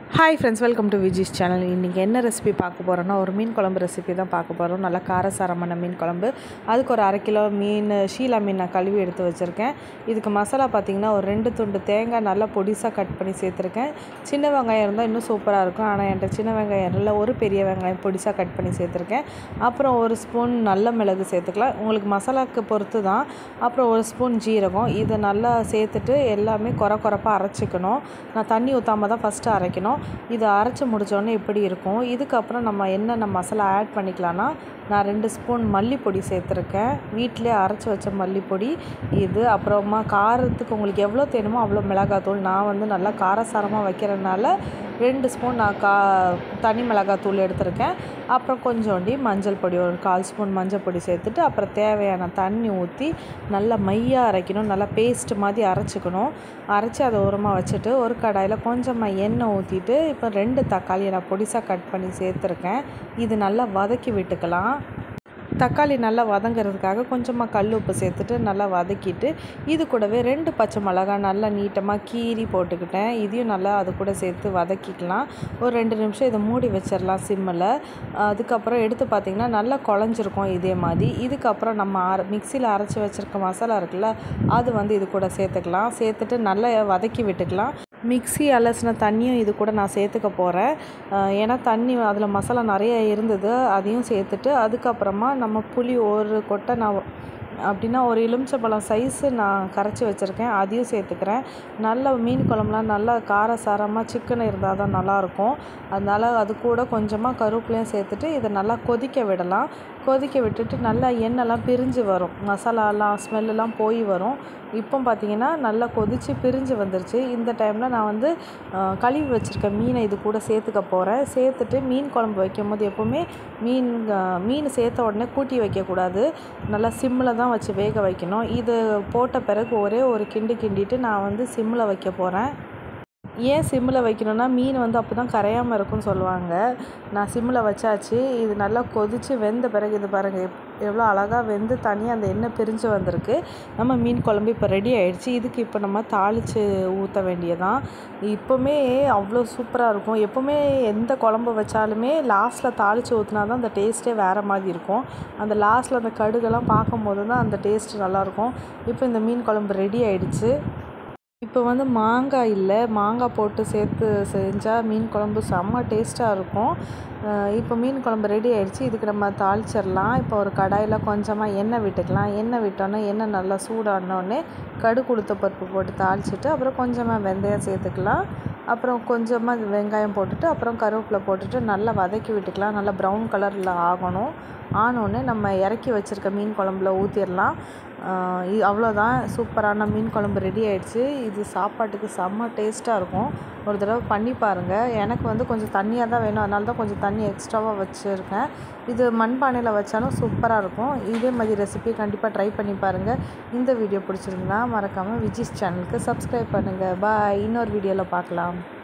hi friends welcome to Viji's channel இன்றைக்கி என்ன recipe பார்க்க போகிறோன்னா ஒரு மீன் குழம்பு ரெசிபி தான் பார்க்க போகிறோம் நல்லா காரசாரமான மீன் குழம்பு அதுக்கு ஒரு அரை கிலோ மீன் ஷீலா மீன் நான் கழுவி எடுத்து வச்சுருக்கேன் இதுக்கு மசாலா பார்த்திங்கன்னா ஒரு ரெண்டு துண்டு தேங்காய் நல்லா பொடிசாக கட் பண்ணி சேர்த்துருக்கேன் சின்ன வெங்காயம் இருந்தால் இன்னும் சூப்பராக இருக்கும் ஆனால் என்கிட்ட சின்ன வெங்காயம் இல்லை ஒரு பெரிய வெங்காயம் பொடிசாக கட் பண்ணி சேர்த்துருக்கேன் அப்புறம் ஒரு ஸ்பூன் நல்ல மிளகு சேர்த்துக்கலாம் உங்களுக்கு மசாலாவுக்கு பொறுத்து தான் அப்புறம் ஒரு ஸ்பூன் ஜீரகம் இதை நல்லா சேர்த்துட்டு எல்லாமே குறை குறைப்பாக அரைச்சிக்கணும் நான் தண்ணி ஊற்றாம தான் ஃபஸ்ட்டு அரைக்கணும் இதை அரைச்சி முடித்தோடனே இப்படி இருக்கும் இதுக்கப்புறம் நம்ம என்னென்ன மசாலா ஆட் பண்ணிக்கலாம்னா நான் ரெண்டு ஸ்பூன் மல்லிப்பொடி சேர்த்துருக்கேன் வீட்டிலே அரைச்சி வச்ச மல்லிப்பொடி இது அப்புறமா காரத்துக்கு உங்களுக்கு எவ்வளோ தேணுமோ அவ்வளோ மிளகாத்தூள் நான் வந்து நல்லா காரசாரமாக வைக்கிறதுனால ரெண்டு ஸ்பூன் நான் கா தனி மிளகாத்தூள் எடுத்திருக்கேன் அப்புறம் கொஞ்சோண்டி மஞ்சள் பொடி ஒரு கால் ஸ்பூன் மஞ்சள் பொடி சேர்த்துட்டு அப்புறம் தேவையான தண்ணி ஊற்றி நல்லா மையாக அரைக்கணும் நல்லா பேஸ்ட் மாதிரி அரைச்சிக்கணும் அரைச்சி அதை ஓரமாக வச்சுட்டு ஒரு கடாயில் கொஞ்சமாக எண்ணெய் ஊற்றிட்டு இப்போ ரெண்டு தக்காளியை நான் பொடிசாக கட் பண்ணி சேர்த்துருக்கேன் இது நல்லா வதக்கி விட்டுக்கலாம் தக்காளி நல்லா வதங்கிறதுக்காக கொஞ்சமாக கல் உப்பு சேர்த்துட்டு நல்லா வதக்கிட்டு இது கூடவே ரெண்டு பச்சை மிளகாய் நல்லா நீட்டமாக கீறி போட்டுக்கிட்டேன் இதையும் நல்லா அது கூட சேர்த்து வதக்கிக்கலாம் ஒரு ரெண்டு நிமிஷம் இதை மூடி வச்சிடலாம் சிம்மில் அதுக்கப்புறம் எடுத்து பார்த்திங்கன்னா நல்லா குழஞ்சிருக்கும் இதே மாதிரி இதுக்கப்புறம் நம்ம அர மிக்சியில் அரைச்சி வச்சுருக்க மசாலா இருக்குல்ல அது வந்து இது கூட சேர்த்துக்கலாம் சேர்த்துட்டு நல்லா வதக்கி விட்டுக்கலாம் மிக்ஸி அலசின தண்ணியும் இது கூட நான் சேர்த்துக்க போகிறேன் ஏன்னா தண்ணி அதில் மசாலா நிறைய இருந்தது அதையும் சேர்த்துட்டு அதுக்கப்புறமா நம்ம புளி ஒரு கொட்டை நான் அப்படின்னா ஒரு எலுமிச்சப்பழம் சைஸு நான் கரைச்சி வச்சுருக்கேன் அதையும் சேர்த்துக்கிறேன் நல்ல மீன் குழம்புலாம் நல்லா காரசாரமாக சிக்கன் இருந்தால் தான் நல்லாயிருக்கும் அதனால் அது கூட கொஞ்சமாக கருவேப்பிலையும் சேர்த்துட்டு இதை நல்லா கொதிக்க விடலாம் கொதிக்க விட்டுட்டு நல்லா எண்ணெய்லாம் பிரிஞ்சு வரும் மசாலாலாம் ஸ்மெல்லாம் போய் வரும் இப்போ பார்த்திங்கன்னா நல்லா கொதித்து பிரிஞ்சு வந்துருச்சு இந்த டைமில் நான் வந்து கழுவி வச்சுருக்க மீனை இது கூட சேர்த்துக்க போகிறேன் சேர்த்துட்டு மீன் குழம்பு வைக்கும் போது எப்போவுமே மீன் மீன் சேர்த்த உடனே கூட்டி வைக்கக்கூடாது நல்லா சிம்மில் தான் வச்சு வேக வைக்கணும் இது போட்ட பிறகு ஒரே ஒரு கிண்டு கிண்டிட்டு நான் வந்து சிம்மில் வைக்க போகிறேன் ஏன் சிம்மில் வைக்கணும்னா மீன் வந்து அப்போ தான் கரையாமல் இருக்கும்னு சொல்லுவாங்க நான் சிம்மில் வச்சாச்சு இது நல்லா கொதித்து வெந்த பிறகு இது பாருங்கள் எவ்வளோ அழகாக வெந்து தனியாக அந்த எண்ணெய் பிரிஞ்சு வந்திருக்கு நம்ம மீன் குழம்பு இப்போ ரெடி ஆகிடுச்சு இதுக்கு இப்போ நம்ம தாளித்து ஊற்ற வேண்டியதான் இப்போவுமே அவ்வளோ சூப்பராக இருக்கும் எப்போவுமே எந்த குழம்பு வச்சாலுமே லாஸ்ட்டில் தாளித்து ஊற்றினா தான் அந்த டேஸ்ட்டே வேறு மாதிரி இருக்கும் அந்த லாஸ்ட்டில் அந்த கடுகெல்லாம் பார்க்கும்போது தான் அந்த டேஸ்ட்டு நல்லாயிருக்கும் இப்போ இந்த மீன் குழம்பு ரெடி ஆகிடுச்சு இப்போ வந்து மாங்காய் இல்லை மாங்காய் போட்டு சேர்த்து செஞ்சால் மீன் குழம்பு செம்ம டேஸ்ட்டாக இருக்கும் இப்போ மீன் குழம்பு ரெடி ஆகிடுச்சு இதுக்கு நம்ம தாளிச்சிடலாம் இப்போ ஒரு கடாயில் கொஞ்சமாக எண்ணெய் விட்டுக்கலாம் எண்ணெய் விட்டோன்னே எண்ணெய் நல்லா சூடானோடனே கடு கொடுத்த பருப்பு போட்டு தாளிச்சிட்டு அப்புறம் கொஞ்சமாக வெந்தயம் சேர்த்துக்கலாம் அப்புறம் கொஞ்சமாக வெங்காயம் போட்டுட்டு அப்புறம் கருவேப்பிலை போட்டுட்டு நல்லா வதக்கி விட்டுக்கலாம் நல்லா ப்ரௌன் கலரில் ஆகணும் ஆனோடனே நம்ம இறக்கி வச்சுருக்க மீன் குழம்புல ஊற்றிடலாம் அவ்வளோதான் சூப்பரான மீன் குழம்பு ரெடி ஆகிடுச்சு இது சாப்பாட்டுக்கு செம்ம டேஸ்ட்டாக இருக்கும் ஒரு தடவை பண்ணி பாருங்கள் எனக்கு வந்து கொஞ்சம் தண்ணியாக தான் வேணும் அதனால தான் கொஞ்சம் தண்ணி எக்ஸ்ட்ராவாக வச்சுருக்கேன் இது மண்பானையில் வச்சாலும் சூப்பராக இருக்கும் இதே மாதிரி ரெசிபி கண்டிப்பாக ட்ரை பண்ணி பாருங்கள் இந்த வீடியோ பிடிச்சிருந்தா மறக்காமல் விஜிஸ் சேனலுக்கு சப்ஸ்கிரைப் பண்ணுங்கள் பாய் இன்னொரு வீடியோவில் பார்க்கலாம்